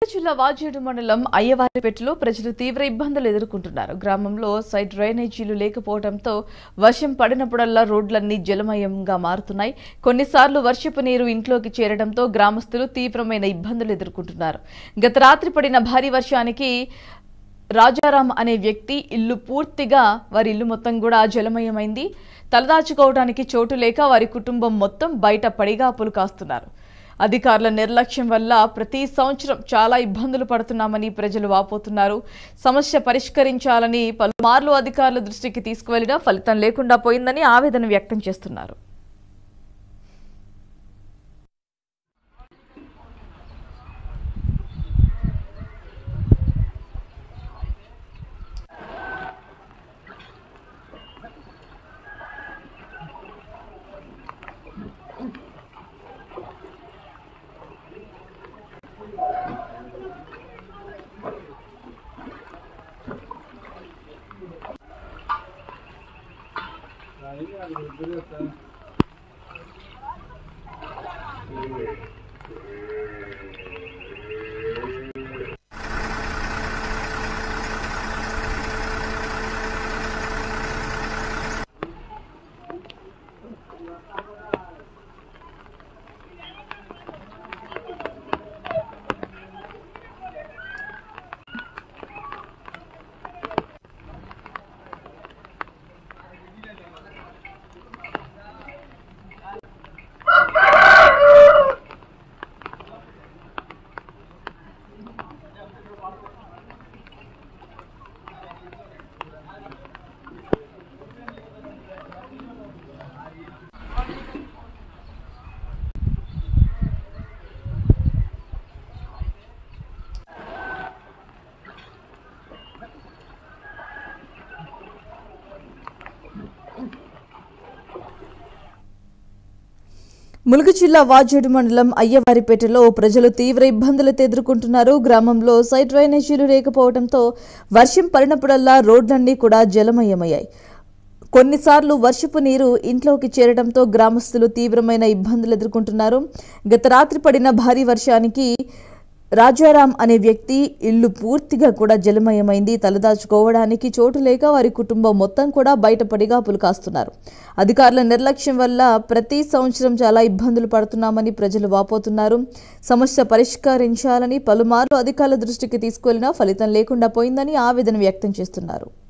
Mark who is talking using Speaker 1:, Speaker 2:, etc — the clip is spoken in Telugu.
Speaker 1: జిల్లా వాజేడు మండలం అయ్యవారిపేటలో ప్రజలు తీవ్ర ఇబ్బందులు ఎదుర్కొంటున్నారు గ్రామంలో సైడ్ డ్రైనేజీలు లేకపోవడంతో వర్షం పడినప్పుడల్లా రోడ్లన్నీ జలమయంగా మారుతున్నాయి కొన్నిసార్లు వర్షపు నీరు ఇంట్లోకి చేరడంతో గ్రామస్తులు తీవ్రమైన ఇబ్బందులు ఎదుర్కొంటున్నారు గత రాత్రి పడిన భారీ వర్షానికి రాజారాం అనే వ్యక్తి ఇల్లు పూర్తిగా వారి ఇల్లు మొత్తం కూడా జలమయమైంది తలదాచుకోవడానికి చోటు లేక వారి కుటుంబం మొత్తం బయట పడిగాపులు కాస్తున్నారు అధికారుల నిర్లక్ష్యం వల్ల ప్రతి సంవత్సరం చాలా ఇబ్బందులు పడుతున్నామని ప్రజలు వాపోతున్నారు సమస్య పరిష్కరించాలని పలుమార్లు అధికారుల దృష్టికి తీసుకువెళ్లినా ఫలితం లేకుండా పోయిందని ఆవేదన వ్యక్తం చేస్తున్నారు ములుగు జిల్లా వాజేడు మండలం అయ్యవారిపేటలో ప్రజలు తీవ్ర ఇబ్బందులతో ఎదుర్కొంటున్నారు గ్రామంలో సైడ్ డ్రైనేజీలు లేకపోవడంతో వర్షం పడినప్పుడల్లా రోడ్లన్నీ కూడా జలమయమయ్యాయి కొన్నిసార్లు వర్షపు నీరు ఇంట్లోకి చేరడంతో గ్రామస్తులు తీవ్రమైన ఇబ్బందులు ఎదుర్కొంటున్నారు గత రాత్రి పడిన భారీ వర్షానికి రాజారాం అనే వ్యక్తి ఇల్లు పూర్తిగా కూడా జలమయమైంది తలదాచుకోవడానికి చోటు లేక వారి కుటుంబం మొత్తం కూడా బయటపడిగా పులకాస్తున్నారు అధికారుల నిర్లక్ష్యం వల్ల ప్రతి సంవత్సరం చాలా ఇబ్బందులు పడుతున్నామని ప్రజలు వాపోతున్నారు సమస్య పరిష్కరించాలని పలుమార్లు అధికారుల దృష్టికి తీసుకెళ్లినా ఫలితం లేకుండా పోయిందని ఆవేదన వ్యక్తం చేస్తున్నారు